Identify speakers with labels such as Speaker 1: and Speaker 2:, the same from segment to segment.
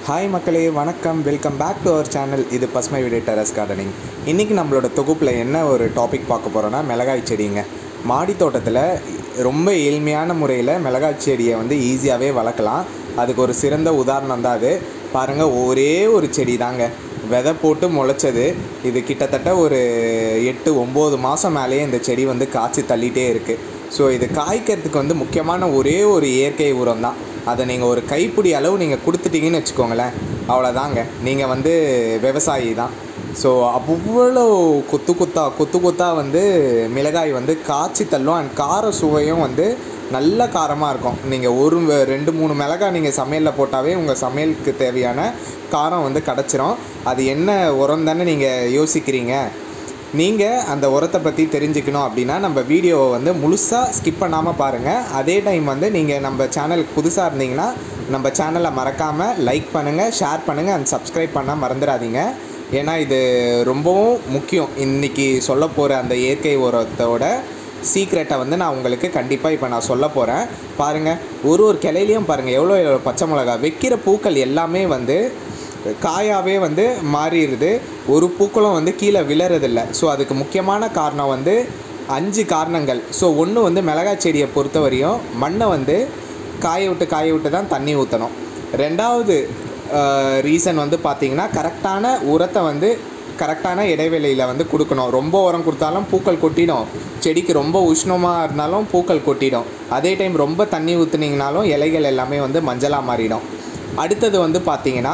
Speaker 1: hi மக்களே வணக்கம் welcome back to our channel இது பசுமை விடை டெரஸ் கார்டனிங் இன்றைக்கி நம்மளோட தொகுப்பில் என்ன ஒரு டாபிக் பார்க்க போகிறோன்னா மிளகாய் செடிங்க மாடி தோட்டத்தில் ரொம்ப எளிமையான முறையில் மிளகாய் செடியை வந்து ஈஸியாகவே வளர்க்கலாம் அதுக்கு ஒரு சிறந்த உதாரணம் தான் அது பாருங்கள் ஒரே ஒரு செடி தாங்க விதை போட்டு முளைச்சது இது கிட்டத்தட்ட ஒரு எட்டு ஒம்பது மாதம் மேலேயே இந்த செடி வந்து காய்ச்சி தள்ளிட்டே இருக்குது ஸோ இது காய்க்கிறதுக்கு வந்து முக்கியமான ஒரே ஒரு இயற்கை உரம் தான் அதை நீங்கள் ஒரு கைப்பிடி அளவு நீங்கள் கொடுத்துட்டீங்கன்னு வச்சுக்கோங்களேன் அவ்வளோதாங்க நீங்கள் வந்து விவசாயி தான் ஸோ அவ்வளோ கொத்து கொத்தா கொத்து கொத்தா வந்து மிளகாய் வந்து காய்ச்சி தள்ளும் அண்ட் கார சுவையும் வந்து நல்ல காரமாக இருக்கும் நீங்கள் ஒரு வ- ரெண்டு மூணு மிளகாய் நீங்கள் சமையலில் போட்டாவே உங்கள் சமையலுக்கு தேவையான காரம் வந்து கிடச்சிரும் அது என்ன உரம் தானே நீங்கள் யோசிக்கிறீங்க நீங்கள் அந்த உரத்தை பற்றி தெரிஞ்சுக்கணும் அப்படின்னா நம்ம வீடியோவை வந்து முழுசாக ஸ்கிப் பண்ணாமல் பாருங்கள் அதே டைம் வந்து நீங்கள் நம்ம சேனலுக்கு புதுசாக இருந்தீங்கன்னா நம்ம சேனலை மறக்காமல் லைக் பண்ணுங்கள் ஷேர் பண்ணுங்கள் அண்ட் சப்ஸ்கிரைப் பண்ண மறந்துடாதீங்க ஏன்னா இது ரொம்பவும் முக்கியம் இன்றைக்கி சொல்ல போகிற அந்த இயற்கை உரத்தோட சீக்ரெட்டை வந்து நான் உங்களுக்கு கண்டிப்பாக இப்போ நான் சொல்ல போகிறேன் பாருங்கள் ஒரு ஒரு கிளையிலையும் பாருங்கள் எவ்வளோ எவ்வளோ பச்சை மிளகா வைக்கிற பூக்கள் எல்லாமே வந்து காயாவே வந்து மாறிடுது ஒரு பூக்களும் வந்து கீழே விழறதில்ல ஸோ அதுக்கு முக்கியமான காரணம் வந்து அஞ்சு காரணங்கள் ஸோ ஒன்று வந்து மிளகாய் செடியை பொறுத்த வரையும் மண்ணை வந்து காய விட்டு காய விட்டு தான் தண்ணி ஊற்றணும் ரெண்டாவது ரீசன் வந்து பார்த்திங்கன்னா கரெக்டான உரத்தை வந்து கரெக்டான இடைவெளியில் வந்து கொடுக்கணும் ரொம்ப உரம் கொடுத்தாலும் பூக்கள் கொட்டிடும் செடிக்கு ரொம்ப உஷ்ணமாக இருந்தாலும் பூக்கள் கொட்டிடும் அதே டைம் ரொம்ப தண்ணி ஊற்றுனீங்கனாலும் இலைகள் எல்லாமே வந்து மஞ்சளாக மாறிடும் அடுத்தது வந்து பார்த்திங்கன்னா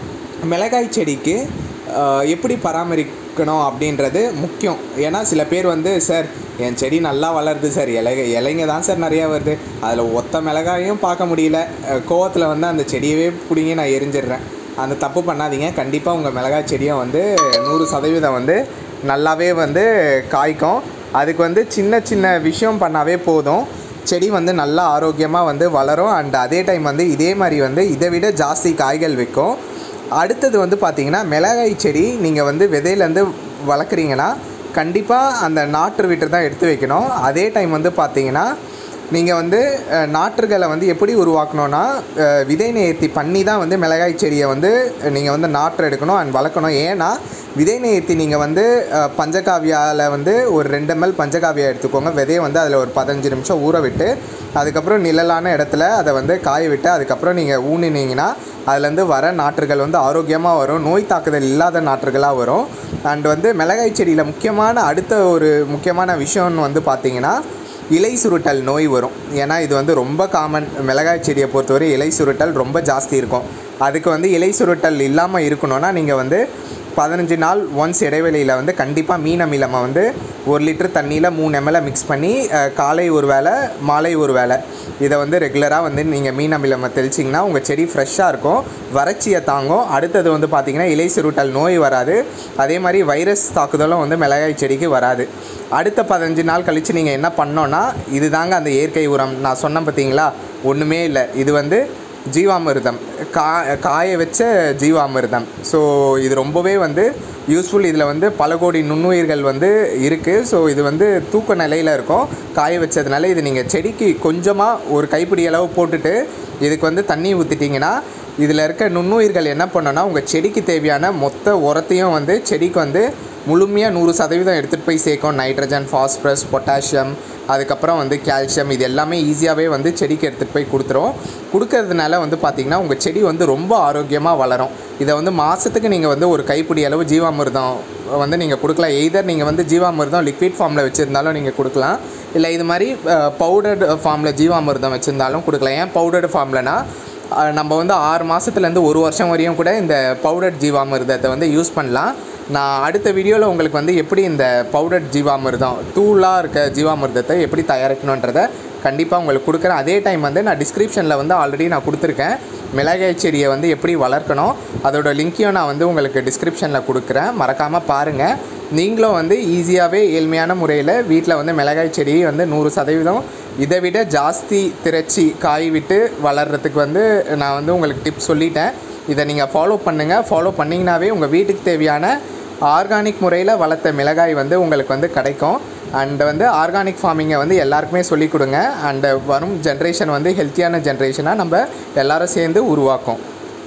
Speaker 1: மிளகாய் செடிக்கு ஆஹ், எப்படி பராமரிக்கணும் அப்படின்றது முக்கியம் ஏன்னா சில பேர் வந்து சார் என் செடி நல்லா வளருது சார் இலைங்க இலைங்க தான் சார் நிறையா வருது அதில் ஒத்த மிளகாயும் பார்க்க முடியல கோவத்தில் வந்து அந்த செடியவே பிடிங்கி நான் எரிஞ்சிடுறேன் அந்த தப்பு பண்ணாதீங்க கண்டிப்பாக உங்கள் மிளகாய் செடியும் வந்து நூறு சதவீதம் வந்து நல்லாவே வந்து காய்க்கும் அதுக்கு வந்து சின்ன சின்ன விஷயம் பண்ணாவே போதும் செடி வந்து நல்லா ஆரோக்கியமாக வந்து வளரும் அண்ட் அதே டைம் வந்து இதே மாதிரி வந்து இதை விட ஜாஸ்தி காய்கள் வைக்கும் அடுத்தது வந்து பார்த்திங்கன்னா மிளகாய் செடி நீங்கள் வந்து விதையிலேருந்து வளர்க்குறீங்கன்னா கண்டிப்பாக அந்த நாற்று விட்டு தான் எடுத்து வைக்கணும் அதே டைம் வந்து பார்த்தீங்கன்னா நீங்கள் வந்து அஹ், நாற்றுகளை வந்து எப்படி உருவாக்கணும்னா அஹ், விதை நேர்த்தி பண்ணி தான் வந்து மிளகாய் செடியை வந்து நீங்கள் வந்து நாற்று எடுக்கணும் அண்ட் வளர்க்கணும் ஏன்னா விதை நேர்த்தி நீங்கள் வந்து அஹ், பஞ்சகாவியாவில் வந்து ஒரு ரெண்டு ml பஞ்சகாவியா எடுத்துக்கோங்க விதையை வந்து அதில் ஒரு பதினஞ்சு நிமிஷம் ஊற விட்டு அதுக்கப்புறம் நிழலான இடத்துல அதை வந்து காய விட்டு அதுக்கப்புறம் நீங்கள் ஊனினீங்கன்னா அதுலேருந்து வர நாற்றுகள் வந்து ஆரோக்கியமாக வரும் நோய் தாக்குதல் இல்லாத நாற்றுகளாக வரும் அண்ட் வந்து மிளகாய் செடியில் முக்கியமான அடுத்த ஒரு முக்கியமான விஷயம்னு வந்து பார்த்தீங்கன்னா இலை சுருட்டல் நோய் வரும் ஏன்னா இது வந்து ரொம்ப காமன் மிளகாய் செடியை பொறுத்தவரை இலை சுருட்டல் ரொம்ப ஜாஸ்தி இருக்கும் அதுக்கு வந்து இலை சுருட்டல் இல்லாமல் இருக்கணும்னா நீங்கள் வந்து பதினஞ்சு நாள் ஒன்ஸ் இடைவெளியில் வந்து கண்டிப்பாக மீன் அமிலமை வந்து ஒரு லிட்டர் தண்ணியில் மூணு எம்எல்ஏ மிக்ஸ் பண்ணி அஹ், காலை ஒரு வேளை மாலை ஒரு வேளை இதை வந்து ரெகுலராக வந்து நீங்கள் மீன் அமிலமை தெளிச்சிங்கன்னா உங்கள் செடி ஃப்ரெஷ்ஷாக இருக்கும் வறட்சியை தாங்கும் அடுத்தது வந்து பார்த்திங்கன்னா இலை சுருட்டல் நோய் வராது அதே மாதிரி வைரஸ் தாக்குதலும் வந்து மிளகாய் செடிக்கு வராது அடுத்த பதினஞ்சு நாள் கழித்து நீங்கள் என்ன பண்ணோன்னா இது தாங்க அந்த இயற்கை உரம் நான் சொன்னேன் பார்த்தீங்களா ஒன்றுமே இல்லை இது வந்து ஜீவாமிர்தம் கா காய வச்ச ஜீவாமிர்தம் ஸோ இது ரொம்பவே வந்து யூஸ்ஃபுல் இதில் வந்து பல கோடி நுண்ணுயிர்கள் வந்து இருக்குது ஸோ இது வந்து தூக்க நிலையில் இருக்கும் காய வச்சதுனால இது நீங்கள் செடிக்கு கொஞ்சமாக ஒரு கைப்பிடி அளவு போட்டுட்டு இதுக்கு வந்து தண்ணி ஊற்றிட்டிங்கன்னா இதில் இருக்க நுண்ணுயிர்கள் என்ன பண்ணுன்னா உங்கள் செடிக்கு தேவையான மொத்த உரத்தையும் வந்து செடிக்கு வந்து முழுமையாக நூறு சதவீதம் எடுத்துகிட்டு போய் சேர்க்கும் நைட்ரஜன் ஃபாஸ்பரஸ் பொட்டாசியம் அதுக்கப்புறம் வந்து கால்சியம் இது எல்லாமே ஈஸியாகவே வந்து செடிக்கு எடுத்துகிட்டு போய் கொடுத்துரும் கொடுக்கறதுனால வந்து பார்த்திங்கன்னா உங்கள் செடி வந்து ரொம்ப ஆரோக்கியமாக வளரும் இதை வந்து மாதத்துக்கு நீங்கள் வந்து ஒரு கைப்பிடி அளவு ஜீவாமிர்தம் வந்து நீங்கள் கொடுக்கலாம் எய்தர் நீங்கள் வந்து ஜீவாமிர்தம் லிக்விட் ஃபார்மில் வச்சுருந்தாலும் நீங்கள் கொடுக்கலாம் இல்லை இது மாதிரி பவுடர்டு ஃபார்மில் ஜீவாமிர்தம் வச்சுருந்தாலும் கொடுக்கலாம் ஏன் பவுடர்டு ஃபார்ம்லனா அஹ் நம்ம வந்து ஆறு மாதத்துலேருந்து ஒரு வருஷம் வரையும் கூட இந்த பவுடர் ஜீவாமிர்தத்தை வந்து யூஸ் பண்ணலாம் நான் அடுத்த வீடியோவில் உங்களுக்கு வந்து எப்படி இந்த பவுடர் ஜீவாமிர்தம் தூளாக இருக்க ஜீவாமிர்தத்தை எப்படி தயாரிக்கணுன்றதை கண்டிப்பாக உங்களுக்கு கொடுக்குறேன் அதே டைம் வந்து நான் டிஸ்கிரிப்ஷனில் வந்து ஆல்ரெடி நான் கொடுத்துருக்கேன் மிளகாய் செடியை வந்து எப்படி வளர்க்கணும் அதோட லிங்க்கையும் நான் வந்து உங்களுக்கு டிஸ்கிரிப்ஷனில் கொடுக்குறேன் மறக்காமல் பாருங்கள் நீங்களும் வந்து ஈஸியாகவே ஏழ்மையான முறையில் வீட்டில் வந்து மிளகாய் செடியை வந்து நூறு சதவீதம் இதை விட ஜாஸ்தி திரச்சி காய் விட்டு வளர்கிறதுக்கு வந்து நான் வந்து உங்களுக்கு டிப்ஸ் சொல்லிட்டேன் இதை நீங்கள் ஃபாலோ பண்ணுங்கள் ஃபாலோ பண்ணிங்கனாவே உங்கள் வீட்டுக்கு தேவையான ஆர்கானிக் முறையில் வளர்த்த மிளகாய் வந்து உங்களுக்கு வந்து கிடைக்கும் அண்ட் வந்து ஆர்கானிக் ஃபார்மிங்கை வந்து எல்லாருக்குமே சொல்லிக் கொடுங்க அண்டு வரும் ஜென்ரேஷன் வந்து ஹெல்த்தியான ஜென்ரேஷனாக நம்ம எல்லாரும் சேர்ந்து உருவாக்கும்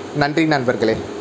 Speaker 1: நன்றி நண்பர்களே